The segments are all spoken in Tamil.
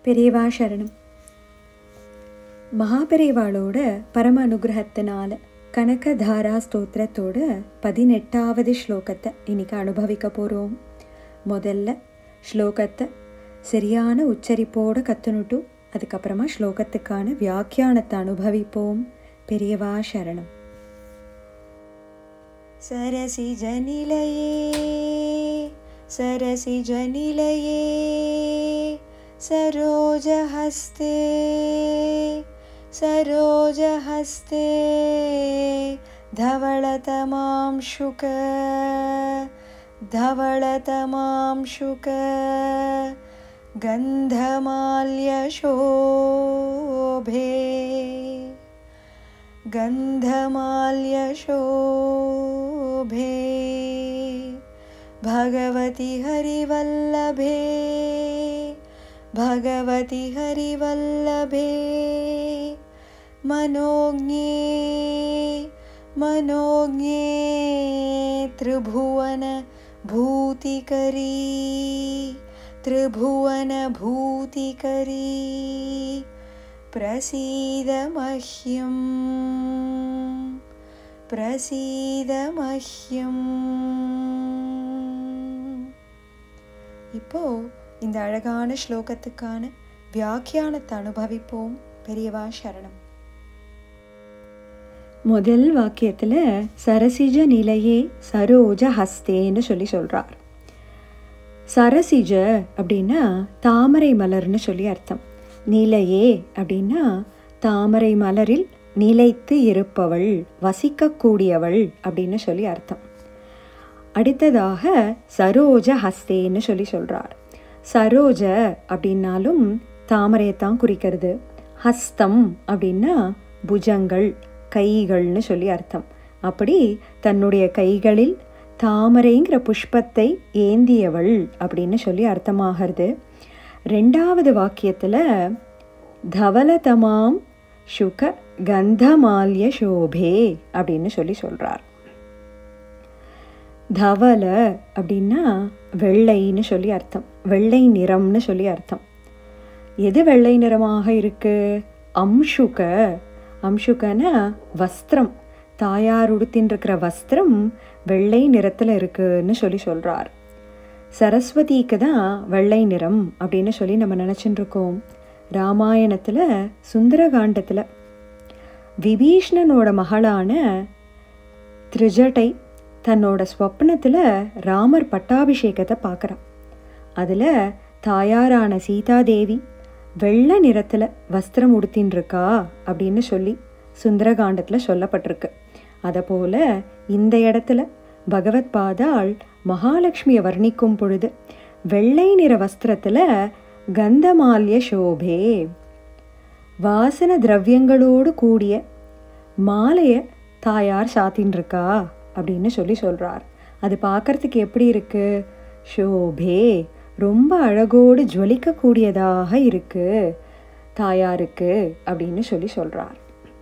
பெரியவா சரணம் மகாபெரிவாளோட பரம அனுகிரகத்தினால கனகதாரா ஸ்தோத்திரத்தோட பதினெட்டாவது ஸ்லோகத்தை இன்னைக்கு அனுபவிக்க போகிறோம் முதல்ல ஸ்லோகத்தை சரியான உச்சரிப்போட கற்றுனுட்டு அதுக்கப்புறமா ஸ்லோகத்துக்கான வியாக்கியானத்தை அனுபவிப்போம் பெரியவா சரணம் सरसि जनिलये सरसि जनिलये सरोजहस्ते सरोजहस्ते धवळतमां शुक धवळतमां शुक गन्धमाल्यशोभे गन्धमाल्यशोभे भगवति हरिवल्लभे भगवति हरिवल्लभे मनोज्ञे मनोज्ञे त्रिभुवन भूतिकरी त्रिभुवन भूतिकरी प्रसीद मह्यं प्रसीद मह्यम् இப்போ இந்த அழகான ஸ்லோகத்துக்கான வியாக்கியானத்தை அனுபவிப்போம் பெரியவா சரணம் முதல் வாக்கியத்தில் சரசிஜ நிலையே சரோஜ ஹஸ்தேன்னு சொல்லி சொல்கிறார் சரசிஜ அப்படின்னா தாமரை மலர்னு சொல்லி அர்த்தம் நிலையே அப்படின்னா தாமரை மலரில் நிலைத்து இருப்பவள் வசிக்கக்கூடியவள் அப்படின்னு சொல்லி அர்த்தம் அடுத்ததாக சரோஜ ஹஸ்தேன்னு சொல்லி சொல்கிறார் சரோஜ அப்படின்னாலும் தாமரையைத்தான் குறிக்கிறது ஹஸ்தம் அப்படின்னா புஜங்கள் கைகள்னு சொல்லி அர்த்தம் அப்படி தன்னுடைய கைகளில் தாமரைங்கிற புஷ்பத்தை ஏந்தியவள் அப்படின்னு சொல்லி அர்த்தமாகிறது ரெண்டாவது வாக்கியத்தில் தவலதமாம் சுக கந்தமால்ய சோபே அப்படின்னு சொல்லி சொல்கிறார் தவல அப்படின்னா வெள்ளைன்னு சொல்லி அர்த்தம் வெள்ளை நிறம்னு சொல்லி அர்த்தம் எது வெள்ளை நிறமாக இருக்கு அம்சுக அம்சுகனா வஸ்திரம் தாயார் உடுத்தின்றிருக்கிற வஸ்திரம் வெள்ளை நிறத்தில் இருக்குன்னு சொல்லி சொல்கிறார் சரஸ்வதிக்கு தான் வெள்ளை நிறம் அப்படின்னு சொல்லி நம்ம நினச்சிட்டு இருக்கோம் ராமாயணத்தில் சுந்தரகாண்டத்தில் விபீஷ்ணனோட மகளான திரிஜட்டை தன்னோட ஸ்வப்னத்தில் ராமர் பட்டாபிஷேகத்தை பார்க்குறான் அதில் தாயாரான சீதாதேவி வெள்ளை நிறத்தில் வஸ்திரம் உடுத்தின்னு இருக்கா அப்படின்னு சொல்லி சுந்தரகாண்டத்தில் சொல்லப்பட்டிருக்கு அதை போல இந்த இடத்துல பகவத் பாதாள் மகாலட்சுமியை வர்ணிக்கும் பொழுது வெள்ளை நிற வஸ்திரத்தில் கந்தமால்ய சோபே வாசன திரவியங்களோடு கூடிய மாலையை தாயார் சாத்தின்னு இருக்கா அப்படின்னு சொல்லி சொல்கிறார் அது பார்க்கறதுக்கு எப்படி இருக்கு ஷோபே ரொம்ப அழகோடு ஜுவலிக்கக்கூடியதாக இருக்கு தாயாருக்கு அப்படின்னு சொல்லி சொல்கிறார்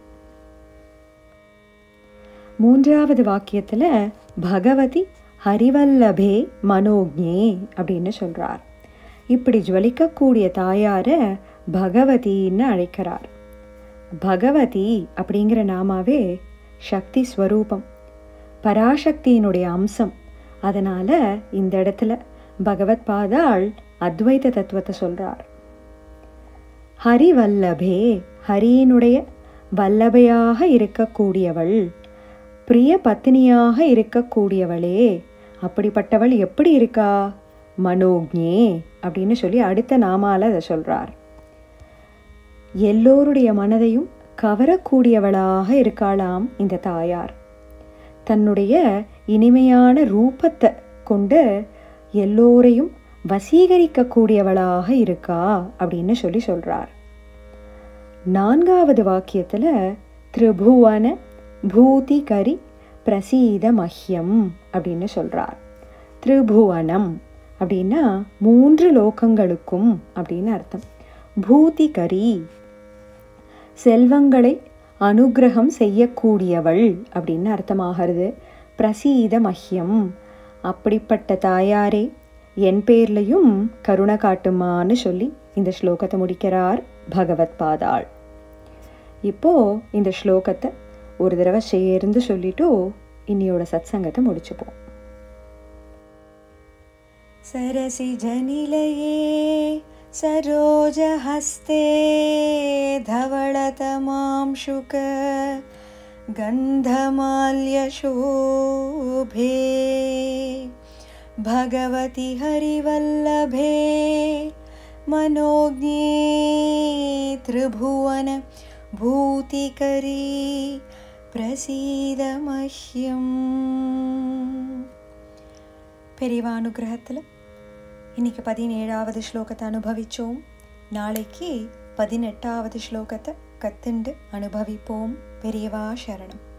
மூன்றாவது வாக்கியத்தில் பகவதி ஹரிவல்லபே மனோஜ்ஞே அப்படின்னு சொல்கிறார் இப்படி ஜுவலிக்கக்கூடிய தாயாரை பகவதின்னு அழைக்கிறார் பகவதி அப்படிங்கிற நாமாவே சக்தி ஸ்வரூபம் பராசக்தியினுடைய அம்சம் அதனால் இந்த இடத்துல பகவத் பாதாள் அத்வைத தத்துவத்தை சொல்கிறார் ஹரி வல்லபே ஹரியினுடைய வல்லபையாக இருக்கக்கூடியவள் பிரிய பத்தினியாக இருக்கக்கூடியவளே அப்படிப்பட்டவள் எப்படி இருக்கா மனோஜ்ஞே அப்படின்னு சொல்லி அடுத்த நாமால அதை சொல்கிறார் எல்லோருடைய மனதையும் கவரக்கூடியவளாக இருக்காளாம் இந்த தாயார் தன்னுடைய இனிமையான ரூபத்தை கொண்டு எல்லோரையும் வசீகரிக்கக்கூடியவளாக இருக்கா அப்படின்னு சொல்லி சொல்கிறார் நான்காவது வாக்கியத்தில் திரிபுவன பூதிகரி பிரசீத மஹ்யம் அப்படின்னு சொல்கிறார் திரிபுவனம் அப்படின்னா மூன்று லோகங்களுக்கும் அப்படின்னு அர்த்தம் பூதிகரி செல்வங்களை அனுகிரகம் செய்யக்கூடியவள் அப்படின்னு அர்த்தமாகிறது பிரசீத மஹ்யம் அப்படிப்பட்ட தாயாரே என் பேர்லையும் கருணை காட்டுமான்னு சொல்லி இந்த ஸ்லோகத்தை முடிக்கிறார் பகவத் பாதாள் இப்போ இந்த ஸ்லோகத்தை ஒரு தடவை சேர்ந்து சொல்லிட்டு இன்னியோட சத்சங்கத்தை முடிச்சுப்போம் सरसिजनिलये सरोजहस्ते धवळतमां शुक गन्धमाल्यशोभे भगवति हरिवल्लभे मनोज्ञे त्रिभुवन भूतिकरी प्रसीद मह्यम् பெரியவா அனுகிரகத்தில் இன்னைக்கு பதினேழாவது ஸ்லோகத்தை அனுபவிச்சோம் நாளைக்கு பதினெட்டாவது ஸ்லோகத்தை கத்துண்டு அனுபவிப்போம் பெரியவா சரணம்